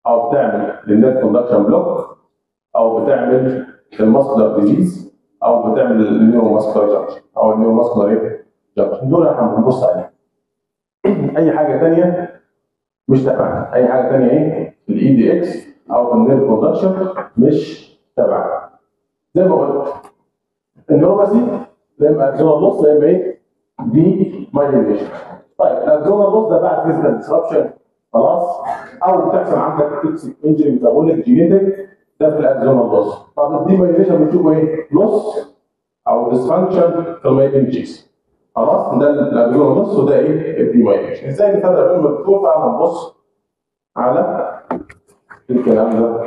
او بتعمل للنت كوندكشن بلوك او بتعمل الماسكولار ديزيز او بتعمل النيو ماسكولار جانكشن او النيو ماسكولار ايه جانكشن دول احنا بنبص عليهم اي حاجه ثانيه مش تبعنا اي حاجه ثانيه ايه في الاي دي اكس او في النير كوندكشن مش تبعنا زي ما قلت النيوروباثي يا اما اكزونال لوس يا اما ايه دي مايلينيشن طيب الاكزونال لوس ده بعد فيزيكال ديسربشن خلاص او بتحصل عندك توكسيك انجري ميتابوليك جينيتك ده في الاكزونال لوس طب الدي مايلينيشن بنشوفه ايه لوس او ديسفانكشن في المايلينجيز خلاص ده الاكزونال لوس وده ايه الدي مايلينيشن ازاي نفرق بينهم الدكتور تعالى نبص على الكلام ده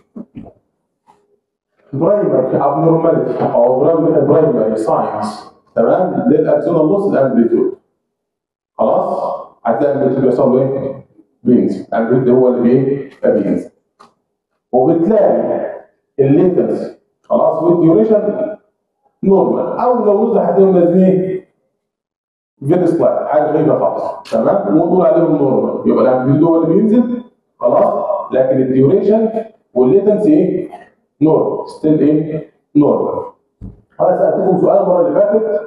برايمري ابنورماليتي او برايمري ساينس تمام للاكزونال لوس الامبليتيود خلاص هتلاقي الامبليتيود بيحصل له ايه؟ بينزل الامبليتيود هو اللي ايه؟ بينزل وبتلاقي الليتنس خلاص والديوريشن نورمال او لو نزل هتلاقيهم لازم ايه؟ فيري سلايد حاجه غريبه خالص تمام ونقول عليهم نورمال يبقى الامبليتيود هو اللي بينزل خلاص لكن الديوريشن والليتنس ايه؟ نورمال ستيل ايه؟ نورمال انا سالتكم سؤال المره اللي فاتت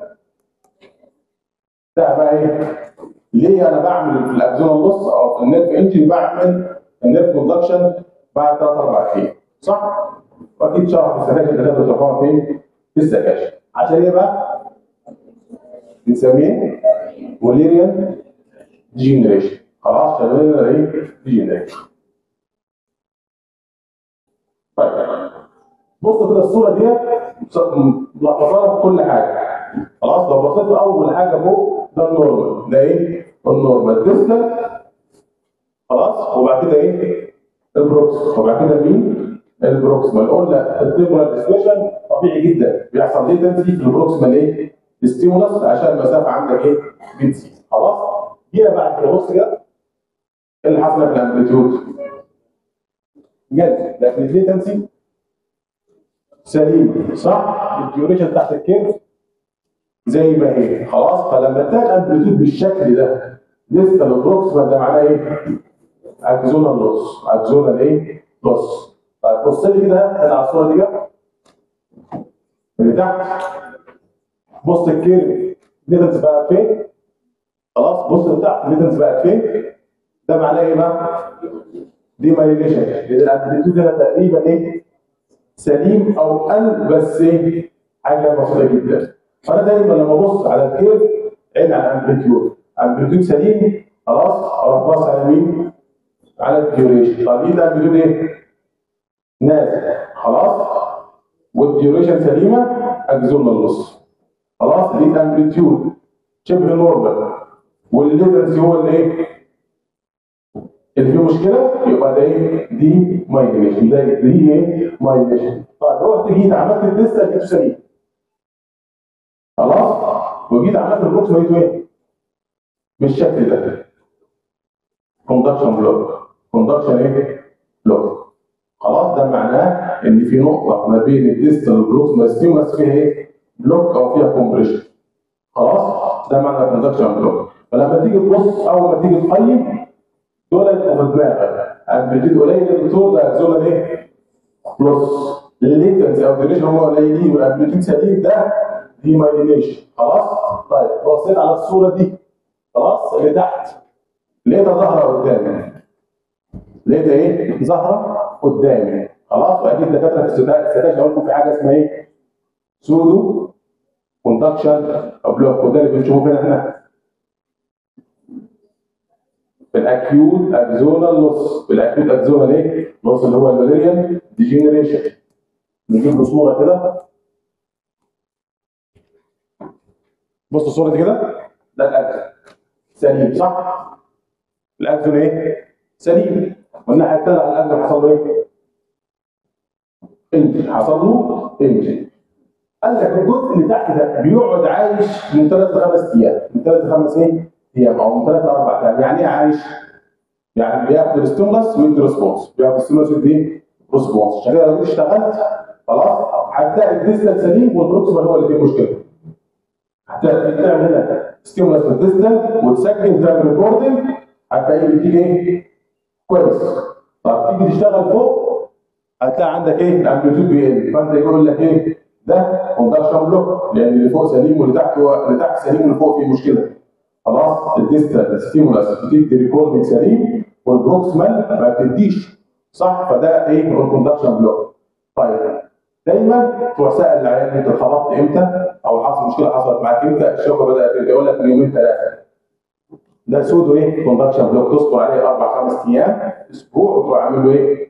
ده بقى ايه؟ ليه انا بعمل في الاكزونال لوس او في النيرف انجري بعمل النيرف كوندكشن بعد ثلاث اربع ايام صح؟ واكيد شرح في السكاشن اللي كانت بتروحوها فين؟ في السكاشن عشان ايه بقى؟ بنسميه وليريان ديجنريشن خلاص عشان ايه؟ ديجنريشن طيب بص كده الصوره ديت ملخصه لك كل حاجه خلاص لو بصيت اول حاجه فوق ده النورمال ده ايه؟ النورمال ديستال خلاص وبعد كده ايه؟ البروكس وبعد كده مين؟ البروكسيمال قلنا التيمورال ديسكشن طبيعي جدا بيحصل ليتنسي في البروكسيمال ايه؟ ستيمولس عشان المسافه عندك ايه؟ بتزيد خلاص؟ جينا بعد كده بص كده ايه اللي حصل في الامبليتيود؟ جد لكن الليتنسي سليم صح؟ الديوريشن تحت الكيرف زي ما هي خلاص فلما تلاقي الامبليتيود بالشكل ده لسه البروكسيمال ده معناه ايه؟ اكزونال لوس اكزونال ايه؟ لوس طيب بص لي كده هنا على الصوره دي اللي تحت بص الكيرف ليتنس بقى فين؟ خلاص بص اللي تحت ليتنس بقى فين؟ ده معناه ايه بقى؟ دي مايليشن لان الامبليتيود هنا تقريبا ايه؟ سليم او قل بس ايه؟ حاجه بسيطه جدا فانا دايما لما ابص على الكيرف عين على الامبليتيود الامبليتيود سليم خلاص اروح باص على مين؟ على الديوريشن طب ايه الامبليتيود ايه؟ نازل خلاص والديوريشن سليمه اجزوم النص خلاص دي الامبليتيود شبه نورمال والليتنسي هو اللي ايه؟ اللي فيه مشكله يبقى ده ايه؟ دي مايجريشن ده دي ايه؟ مايجريشن طيب رحت جيت عملت التست لقيته سليم خلاص وجيت عملت البوكس لقيته ايه؟ بالشكل ده كوندكشن بلوك كوندكشن ايه؟ بلوك خلاص ده معناه ان في نقطه ما بين الديستال والبروكسيمال ستيمولاس فيها ايه؟ بلوك او فيها كومبريشن خلاص ده معنى كوندكشن بلوك فلما تيجي تبص اول ما تيجي تقيم دول يبقوا في دماغك امبليتيود قليل يا دكتور ده اكزولا ايه؟ بلس الليتنسي او ديوريشن هم قليلين والامبليتيود سليم ده دي مايلينيشن خلاص؟ طيب بصيت على الصوره دي خلاص اللي تحت لقيتها ظاهره قدامي لقيتها ايه؟ ظاهره قدامي خلاص واكيد دكاتره في السكاشن قلت لكم في حاجه اسمها ايه؟ سودو كوندكشن بلوك وده اللي بنشوفه فين احنا في الاكيوت اكزونال لوس في الاكيوت اكزونال ايه؟ لوس اللي هو المالاريان ديجنريشن نجيب له صوره كده بص الصوره دي كده ده الاكزون سليم صح؟ الاكزون ايه؟ سليم والناحيه الثانيه على الاكزون حصل له ايه؟ انجن حصل له انجن قال لك الجزء اللي تحت ده بيقعد عايش من ثلاث لخمس ايام من ثلاث لخمس ايه؟ ايام او من ثلاث لاربع ايام يعني ايه عايش؟ يعني بياخد الستيمولس ويدي ريسبونس بياخد الستيمولس ويدي ايه؟ ريسبونس عشان كده لو جيت اشتغلت خلاص هتلاقي الديستال سليم والبروكسيمال هو اللي فيه مشكله هتلاقي تعمل هنا ستيمولس في الديستال وتسجل تعمل ريكوردنج هتلاقيه بتيجي ايه؟ كويس طب تيجي تشتغل فوق هتلاقي عندك ايه الامبليتيود بيقل فانت يقول لك ايه ده كوندكشن بلوك لان اللي فوق سليم واللي تحت هو اللي تحت سليم واللي فوق فيه مشكله خلاص الديستال ستيمولاس بتدي ريكوردنج سليم والبروكسمال ما بتديش صح فده ايه الكوندكشن بلوك طيب دايما تروح سائل العيان انت اتخبطت امتى او حصل مشكله حصلت معاك امتى الشوكه بدات امتى يقول لك من يومين ثلاثه ده سودو ايه كوندكشن بلوك تصبر عليه اربع خمس ايام اسبوع وتروح عامل له ايه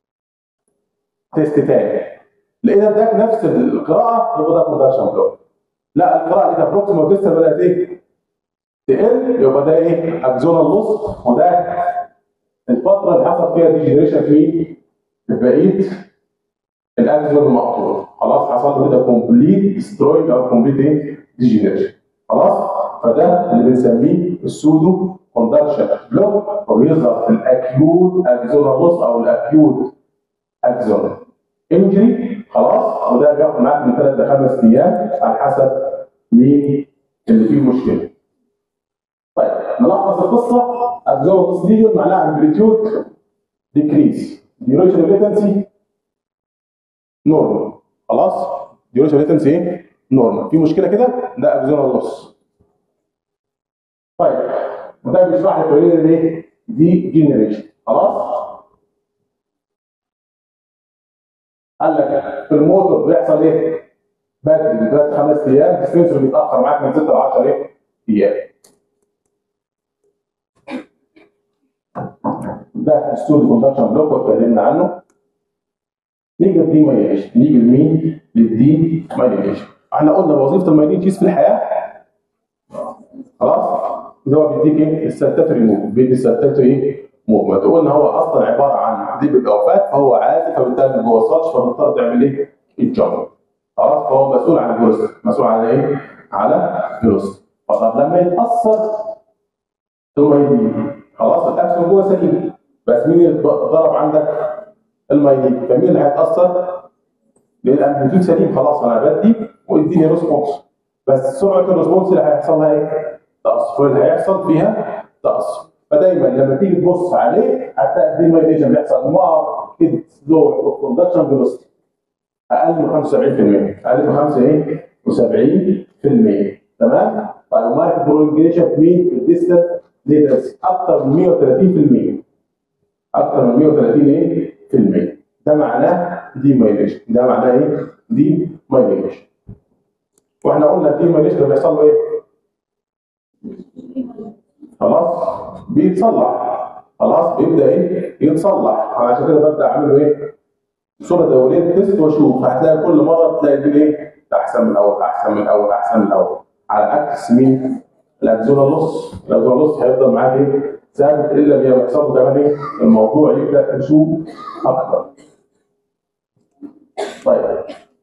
تيست تاني لقينا اداك نفس القراءه يبقى ده كوندكشن بلوك لا القراءه لقيتها بروكسيمال ديستال بدات ايه تقل يبقى ده ايه اكزونال لوس وده الفتره اللي حصل فيها ديجنريشن في في بقيه الاكزون المقطوع خلاص حصل له كده كومبليت ديستروينج او كومبليت ايه ديجنريشن خلاص فده اللي بنسميه السودو كوندكشن بلوك وبيظهر في الاكيوت اكزونال لوس او الاكيوت اكزون انجري خلاص وده بياخد معاك من ثلاث لخمس ايام على حسب مين اللي فيه مشكله. طيب نلخص القصه اكزون لوس ليجن معناها امبليتيود ديكريز ديوريشن ليتنسي نورمال خلاص ديوريشن ليتنسي ايه؟ نورمال في مشكله كده ده اكزونال لوس طيب وده بيشرح لك ايه دي جنريشن خلاص قال لك في الموتور بيحصل ايه؟ بدري من ثلاث خمس ايام السنسور بيتاخر معاك من 6 ل 10 ايه؟ ايام. ده الستول كوندكشن بلوك واتكلمنا عنه. نيجي للدي مايليشن، نيجي لمين؟ للدي مايليشن. احنا قلنا وظيفه المايلين كيس في الحياه خلاص؟ ده هو بيديك ايه؟ السلتاتوري موف، بيدي السلتاتوري ايه؟ موفمنت قلنا هو اصلا عباره عن ديب الاوفات فهو عادي فبالتالي ما بيوصلش فبتضطر تعمل ايه؟ الجامب خلاص فهو مسؤول عن الجلوس مسؤول عن ايه؟ على الجلوس طب لما يتاثر الميدين خلاص الاكسون جوه سليم بس مين اللي ضرب عندك؟ الميدين فمين اللي هيتاثر؟ لان الامبليتيود سليم خلاص انا بدي واديني ريسبونس بس سرعه الريسبونس اللي هيحصل لها ايه؟ تاثر اللي هيحصل فيها تاثر فدايما لما تيجي تبص عليه هتلاقي الديمايليشن بيحصل ماركت سلو اوف كوندكشن فيلوسيتي اقل من 75% اقل من 75% تمام؟ طيب ماركت برولونجيشن في مين؟ في الديستال ليتنسي اكثر من 130% اكثر من 130 ايه؟ في المية ده معناه ديمايليشن ده معناه ايه؟ ديمايليشن واحنا قلنا الديمايليشن بيحصل له ايه؟ خلاص بيتصلح خلاص بيبدا ايه يتصلح عشان كده ببدا اعمل له ايه صوره دوريه تيست واشوف هتلاقي كل مره تلاقي دي ايه احسن من الاول احسن من الاول احسن من الاول على عكس مين الاكزولا نص الاكزولا نص هيفضل معاك ايه ثابت الا لما يحصل له كمان ايه الموضوع يبدا يسوء اكتر طيب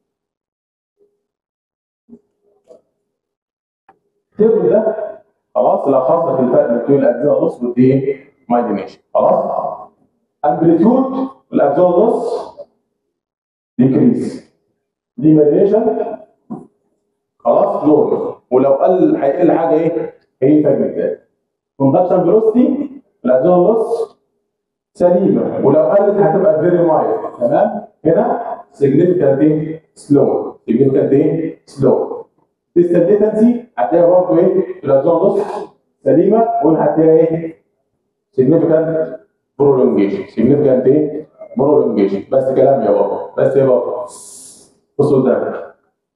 التيبل ده خلاص لخص لك الفرق بين الاجزاء نص ودي ايه؟ مايدينيشن خلاص امبليتيود الاجزاء نص ديكريس دي مايدينيشن خلاص نورمال ولو قل هيقل حاجه ايه؟ هي فاجمنتات كوندكشن فيلوسيتي الاجزاء نص سليمه ولو قلت هتبقى فيري مايل تمام؟ هنا significant ايه؟ سلو significant ايه؟ سلو التندنسي هتلاقيها برضه ايه الاجزاء نص سليمه وهنا هتلاقيها ايه significant prolongation significant ايه prolongation بس كلام يا بابا بس يا بابا بص قدامك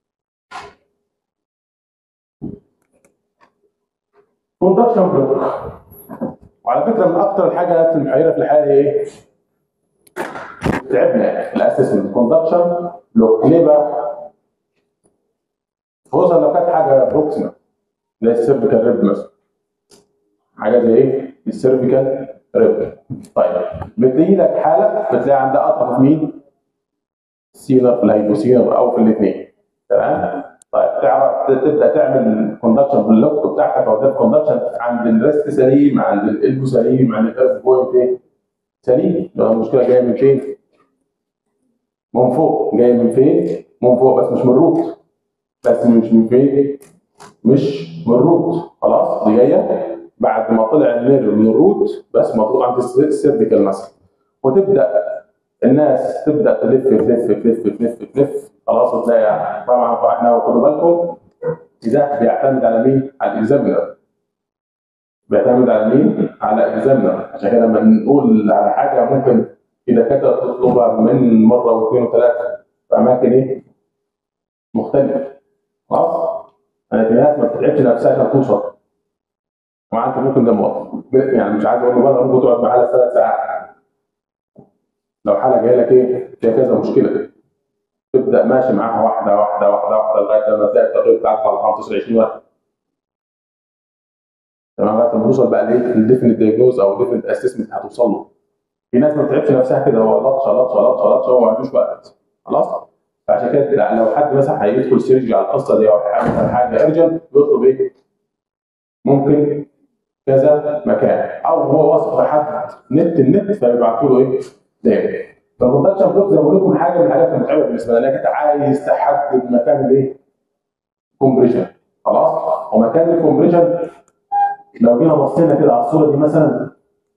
كوندكشن بلوك وعلى فكره من اكتر الحاجات المحيره في الحياه هي ايه؟ تعبنا في الاسسمنت كوندكشن بلوك ليه بقى؟ خصوصا لو كانت حاجه بروكسيمال زي السيرفيكال ريب مثلا حاجه زي ايه؟ السيرفيكال ريب طيب بتيجي لك حاله بتلاقي عندها قطع في مين؟ سينر في الهيبوسينر او في الاثنين تمام؟ طيب تعرف تبدا تعمل كوندكشن باللوك بتاعتك او ده كوندكشن عند الريست سليم عند الالبو سليم عند الفيرست بوينت ايه؟ سليم لو المشكله جايه من فين؟ من فوق جايه من فين؟ من فوق بس مش من الروت بس مش من فين؟ مش من الروت خلاص دي جايه بعد ما طلع النيرف من الروت بس مطلوب عند السيرفيكال مثلا وتبدا الناس تبدا تلف تلف تلف تلف تلف خلاص وتلاقي طبعا احنا خدوا بالكم ده بيعتمد على مين؟ على الاكزامينر بيعتمد على مين؟ على اكزامينر عشان كده لما نقول على حاجه ممكن في دكاتره تطلبها من مره واثنين وثلاثه في اماكن ايه؟ مختلفه خلاص؟ لكن الناس ما بتتعبش نفسها عشان توصل مع انت ممكن ده موظف يعني مش عايز اقول له مره ممكن تقعد معاه ثلاث ساعات لو حاله جايه لك ايه فيها كذا مشكله تبدا ماشي معاها واحده واحده واحده واحده لغايه لما تلاقي التقرير بتاعك على 15 20 واحد تمام لغايه لما توصل بقى لايه الديفنت دايجنوز او الديفنت اسسمنت هتوصل له في ناس ما بتتعبش نفسها كده هو لطشه لطشه لطشه لطشه هو ما عندوش وقت خلاص فعشان كده لو حد مثلا هيدخل سيرجي على القصه دي او هيعمل حاجه ارجنت بيطلب ايه؟ ممكن كذا مكان او هو واثق في حد نت النت فبيبعتوا له ايه؟ دايما فالبرودكشن بلوك زي ما بقول لكم حاجه من الحاجات المتعبه بالنسبه لك انت عايز تحدد مكان الايه؟ كومبريشن خلاص؟ ومكان الكومبريشن لو جينا بصينا كده على الصوره دي مثلا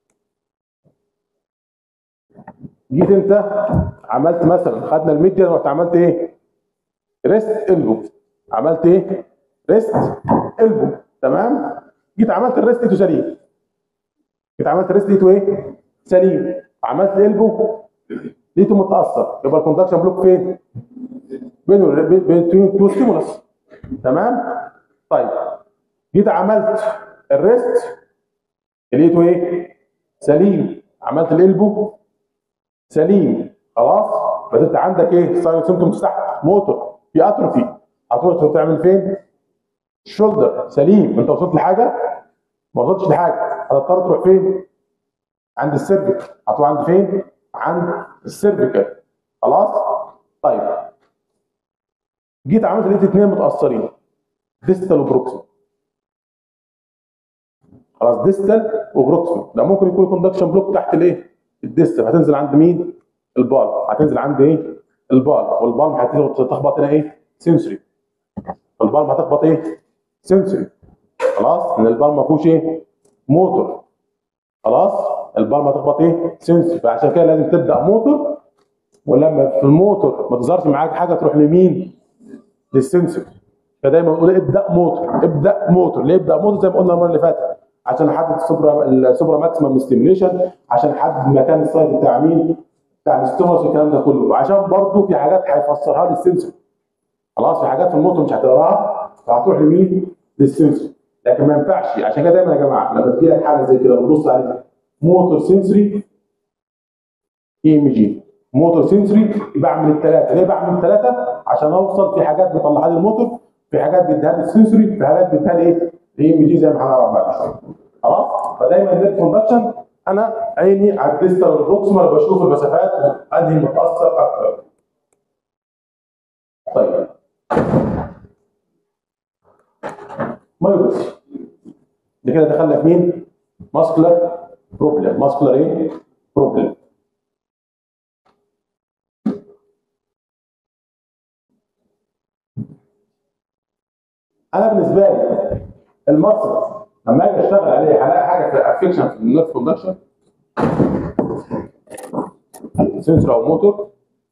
جيت انت عملت مثلا خدنا الميديان ورحت عملت ايه؟ ريست البو عملت ايه؟ ريست البو تمام؟ جيت عملت الريست لقيته سليم جيت عملت الريست لقيته ايه؟ سليم عملت الالبو لقيته متاثر يبقى الكوندكشن بلوك فين؟ بينه بين تو ستيمولس تمام؟ طيب جيت عملت الريست لقيته ايه؟ سليم عملت الالبو سليم خلاص بس انت عندك ايه؟ ساينس سيمتومز تحت موتور في اتروفي هتروح تعمل فين؟ الشولدر سليم انت وصلت لحاجه؟ ما وصلتش لحاجه هتضطر تروح فين؟ عند السيرفيك هتروح عند فين؟ عند السيرفيكال خلاص؟ طيب جيت عملت لقيت اثنين متاثرين ديستال وبروكسيم خلاص ديستال وبروكسيم ده ممكن يكون كوندكشن بلوك تحت الايه؟ الديستال هتنزل عند مين؟ البال هتنزل عند ايه؟ البال والبال هتخبط هنا ايه؟ سنسوري البال هتخبط ايه؟ سنسوري خلاص؟ ان البال ما فيهوش ايه؟ موتور خلاص؟ البال ما تخبط ايه؟ سنسوري فعشان كده لازم تبدا موتور ولما في الموتور ما تظهرش معاك حاجه تروح لمين؟ للسنسوري فدايما نقول ابدا موتور ابدا موتور ليه ابدا موتور زي ما قلنا المره اللي فاتت عشان احدد السوبرا السوبرا ماكسيمم ستيميوليشن عشان احدد مكان السايت بتاع مين بتاع الاستيمولس والكلام ده كله وعشان برضه في حاجات هيفسرها لي السنسور خلاص في حاجات في الموتور مش هتقراها فهتروح لمين للسنسور لكن ما ينفعش عشان كده دايما يا جماعه لما تجي لك حاله زي كده بتبص عليها موتور سنسوري اي ام جي موتور سنسوري بعمل الثلاثه ليه بعمل الثلاثه عشان اوصل في حاجات بيطلعها لي الموتور في حاجات بيديها لي السنسوري في حاجات بيديها لي ايه الاي ام جي زي ما هنعرف بعد شويه خلاص فدايما النت كوندكشن انا عيني على الديستال والبروكسيمال بشوف المسافات انهي متاثر اكتر طيب مايوبس ده كده دخلنا في مين؟ ماسكولار بروبلم ماسكولار ايه؟ بروبلم انا بالنسبه لي المصرف لما اجي اشتغل عليه هلاقي حاجه في افكشن في النيرف كوندكشن سنسور او موتور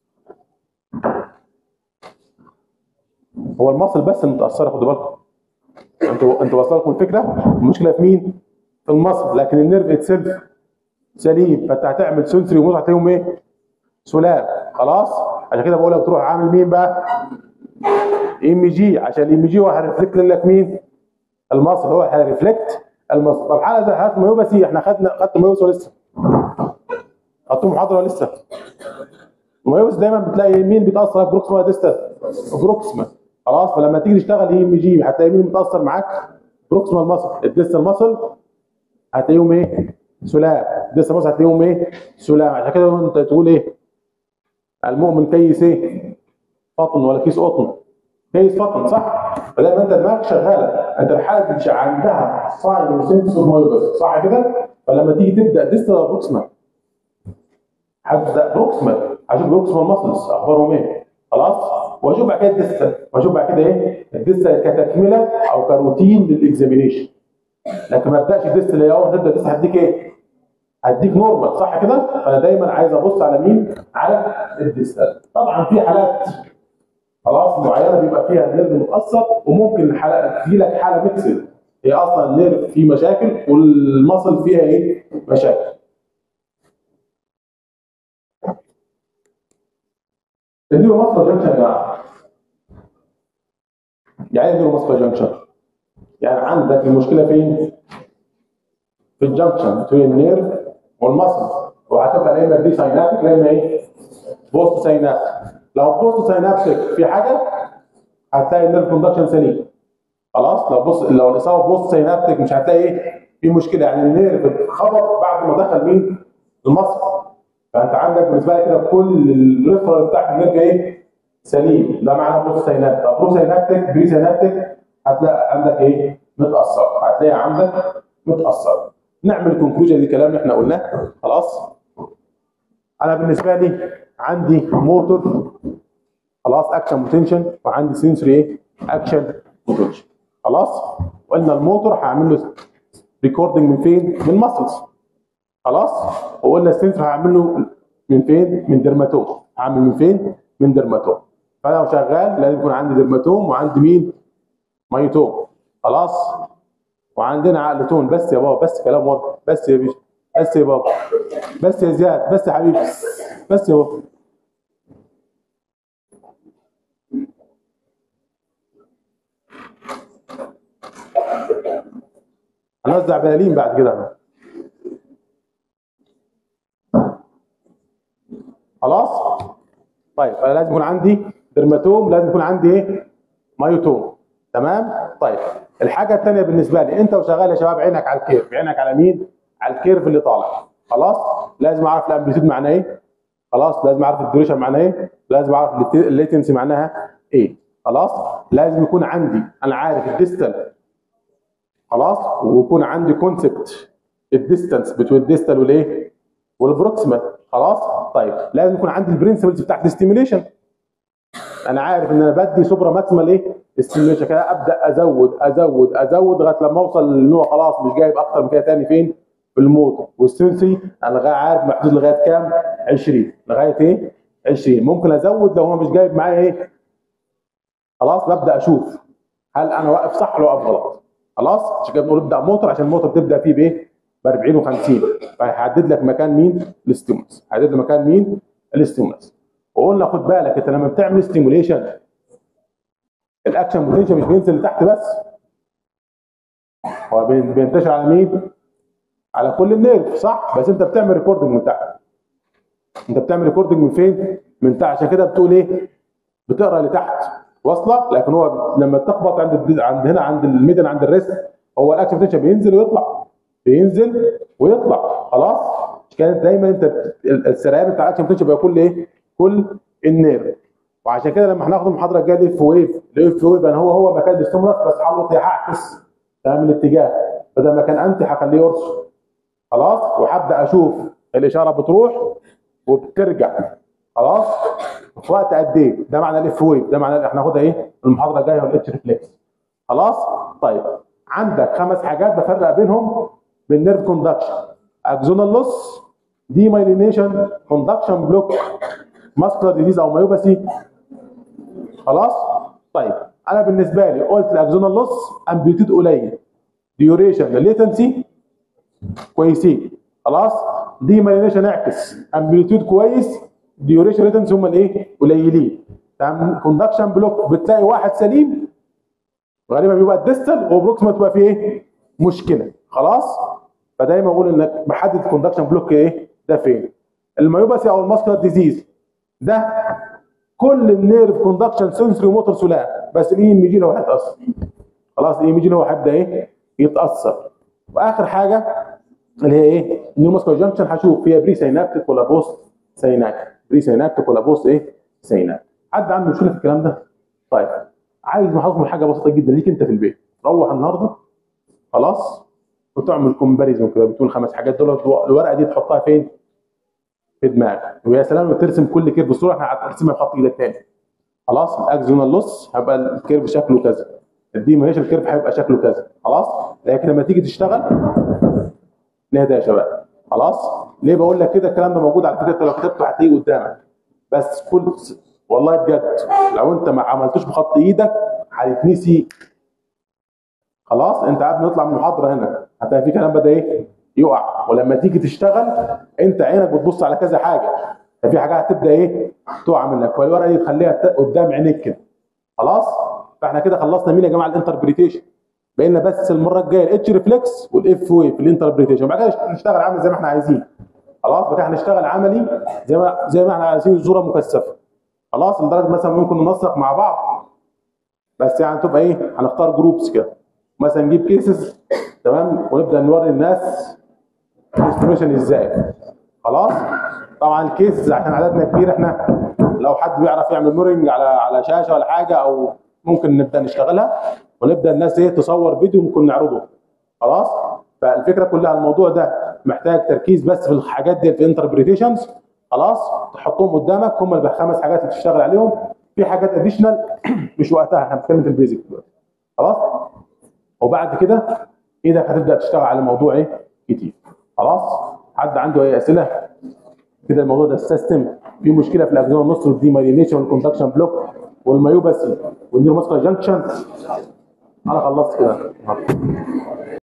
هو المصل بس المتاثره خدوا بالكم انتوا انتوا واصله لكم الفكره المشكله في مين؟ في المصل لكن النيرف اتسلف سليم فانت هتعمل سنسوري وموتور هتلاقيهم ايه؟ سلام خلاص عشان كده بقول لك تروح عامل مين بقى؟ ام جي عشان الام جي هو هيرفلكت لك مين؟ المصل هو هيرفلكت المصل طب حاله زي حالات ميوباسي احنا خدنا خدت ميوباسي ولا لسه؟ خدتوا محاضره ولا لسه؟ الميوباسي دايما بتلاقي مين بيتاثر بروكسما ولا ديستا؟ بروكسما خلاص فلما تيجي تشتغل اي ام جي هتلاقي مين متاثر معاك؟ بروكسما المصل الديستا المصل هتلاقيهم ايه؟ سلام الديستا المصل هتلاقيهم ايه؟ سلام عشان كده انت تقول ايه؟ المؤمن كيس ايه؟ فطن ولا كيس قطن كيس فطن صح؟ فدايما انت دماغك شغاله انت الحاله دي عندها ساين وسيمتومز اوف مايوباثي صح كده؟ فلما تيجي تبدا ديستال بروكسما هتبدا بروكسما هشوف بروكسما المسلس اخبارهم ايه؟ خلاص؟ واشوف بعد كده الديستال واشوف بعد كده ايه؟ الديستال كتكمله او كروتين للاكزامينيشن لكن ما ابداش الديستال اللي اول ما تبدا الديستال هديك ايه؟ هديك نورمال صح كده؟ فانا دايما عايز ابص على مين؟ على الديستال طبعا في حالات خلاص معينه بيبقى فيها النيرف متاثر وممكن حالة تجي لك حاله ميكسد هي اصلا النيرف فيه مشاكل والمصل فيها ايه؟ مشاكل. النيرو ماسكر جنكشن يا جماعه يعني ايه نيرو ماسكر جنكشن؟ يعني عندك المشكله فين؟ في الجنكشن بين النيرف والمصل وهتبقى يا اما دي ساينابتيك يا اما ايه؟ بوست ساينابتيك لو بوست ساينابتيك في حاجه هتلاقي النيرف كوندكشن سليم خلاص لو بص لو الاصابه بوست ساينابتيك مش هتلاقي ايه؟ في مشكله يعني النيرف اتخبط بعد ما دخل مين؟ المصل فانت عندك بالنسبه لك كده كل الريفرال بتاعت النيرف ايه؟ سليم ده معنى بوست ساينابتيك طب برو ساينابتيك بري ساينابتيك هتلاقي عندك ايه؟ متاثر هتلاقي عندك متاثر نعمل كونكلوجن للكلام اللي احنا قلناه خلاص انا بالنسبه لي عندي موتور خلاص اكشن بوتنشن وعندي سنسوري ايه اكشن بوتنشن خلاص قلنا الموتور هعمل له ريكوردنج من فين من ماسلز خلاص وقلنا السنسور هعمل له من فين من درماتوم هعمل من فين من درماتوم فانا شغال لازم يكون عندي درماتوم وعندي مين مايوتوم خلاص وعندنا عقل تون بس يا بابا بس كلام واضح بس يا باشا بس يا بابا بس يا زياد بس يا حبيبي بس يا بابا هنوزع بلالين بعد كده خلاص طيب انا لازم يكون عندي درماتوم لازم يكون عندي ايه مايوتوم تمام طيب الحاجه الثانيه بالنسبه لي انت وشغال يا شباب عينك على الكيرف عينك على مين على الكيرف اللي طالع خلاص لازم اعرف الامبليتيود معناه ايه خلاص لازم اعرف الديوريشن معناه ايه لازم اعرف الليتنسي معناها ايه خلاص لازم يكون عندي انا عارف الديستال خلاص ويكون عندي كونسبت الديستانس بتوين الديستال والايه والبروكسيمال خلاص طيب لازم يكون عندي البرنسبلز بتاعت الاستيميوليشن انا عارف ان انا بدي سوبرا ماكسيمال ايه استيميوليشن كده ابدا ازود ازود ازود لغايه لما اوصل ان هو خلاص مش جايب اكتر من كده تاني فين في الموتور والسنسي انا لغايه عارف محدود لغايه كام 20 لغايه ايه 20 ممكن ازود لو هو مش جايب معايا ايه خلاص ببدا اشوف هل انا واقف صح ولا واقف غلط خلاص عشان كده بنقول ابدا موتور عشان الموتور تبدا فيه بايه ب 40 و50 فهيحدد لك مكان مين الاستيمولس هيحدد لك مكان مين الاستيمولس وقلنا خد بالك انت لما بتعمل ستيموليشن الاكشن بوتنشال مش بينزل لتحت بس هو بينتشر على مين؟ على كل النيرف صح بس انت بتعمل ريكوردنج من تحت انت بتعمل ريكوردنج من فين؟ من تحت عشان كده بتقول ايه؟ بتقرا لتحت واصله لكن هو لما تخبط عند الد... عند هنا عند الميدن عند الريست هو الاكشن بوتنشال بينزل ويطلع بينزل ويطلع خلاص كانت دايما انت السريان بتاع الاكشن بوتنشال بيبقى كل ايه؟ كل النيرف وعشان كده لما هناخد المحاضره الجايه الاف ويف الاف ويف يعني هو هو مكان الاستيمولاس بس حاول هعكس تمام الاتجاه بدل ما كان انت هخليه يرسل خلاص وهبدا اشوف الاشاره بتروح وبترجع خلاص في وقت قد ايه ده معنى الاف ويف ده معنى احنا هناخدها ايه المحاضره الجايه والاتش ريفلكس خلاص طيب عندك خمس حاجات بفرق بينهم بالنيرف كوندكشن اكزونال لوس دي مايلينيشن كوندكشن بلوك ماسكولار ديزيز او مايوباثي خلاص طيب انا بالنسبه لي قلت الاكزونال لوس امبليتيود قليل ديوريشن ليتنسي كويسين خلاص دي مايلينيشن اعكس امبليتيود كويس ديوريشن ليتنسي هم الايه قليلين تمام كوندكشن بلوك بتلاقي واحد سليم غالبا بيبقى الديستال وبروكسيمال تبقى فيه ايه مشكله خلاص فدايما اقول انك محدد كوندكشن بلوك ايه ده فين المايوباثي او الماسكولار ديزيز ده كل النيرف كوندكشن سنسوري موتور سلام بس الاي ام جي لو هيتاثر خلاص الاي ام جي لو هيبدا ايه يتاثر واخر حاجه اللي هي ايه النيوماسكولار جانكشن هشوف فيها بري سينابتيك ولا بوست سينابتيك بري سينابتيك ولا بوست ايه سينابتيك حد عنده مشكله في الكلام ده طيب عايز محضركم حاجه بسيطه جدا ليك انت في البيت روح النهارده خلاص وتعمل كومباريزون كده بتقول خمس حاجات دول الورقه دي تحطها فين في دماغك ويا سلام لما ترسم كل كيرف بصوره احنا هنرسمها بخط ايدك تاني خلاص الاكزونال لوس هيبقى الكيرف شكله كذا الديمونيشن الكيرف هيبقى شكله كذا خلاص لكن لما تيجي تشتغل نهدى يا شباب خلاص ليه بقول لك كده الكلام ده موجود على فكره انت لو كتبته هتلاقيه قدامك بس كل والله بجد لو انت ما عملتوش بخط ايدك هيتنسي خلاص انت قبل ما نطلع من المحاضره هنا هتلاقي في كلام بدا ايه يقع ولما تيجي تشتغل انت عينك بتبص على كذا حاجه ففي حاجات هتبدا ايه تقع منك فالورقه دي تخليها ت- قدام عينيك كده خلاص فاحنا كده خلصنا مين يا جماعه الانتربريتيشن بقينا بس المره الجايه الاتش ريفلكس والاف ويف في الانتربريتيشن وبعد كده نشتغل عملي زي ما احنا عايزين خلاص بقى هنشتغل عملي زي ما زي ما احنا عايزين صوره مكثفه خلاص لدرجه مثلا ممكن ننسق مع بعض بس يعني تبقى ايه هنختار جروبس كده مثلا نجيب كيسز تمام ونبدا نوري الناس الاستيميشن ازاي خلاص طبعا الكيسز عشان عددنا كبير احنا لو حد بيعرف يعمل مورنج على على شاشه ولا حاجه او ممكن نبدا نشتغلها ونبدا الناس ايه تصور فيديو ممكن نعرضه خلاص فالفكره كلها الموضوع ده محتاج تركيز بس في الحاجات دي في انتربريتيشنز خلاص تحطهم قدامك هم الخمس حاجات اللي تشتغل عليهم في حاجات اديشنال مش وقتها احنا بنتكلم في البيزك دلوقتي خلاص وبعد كده ايدك هتبدا تشتغل على موضوع ايه كتير خلاص حد عنده اي اسئله كده الموضوع ده السيستم في مشكله في الاجزاء النص والديمايلينيشن والكونتاكشن بلوك والمايوباسي والنيوروماسكولار جانكشن انا خلصت كده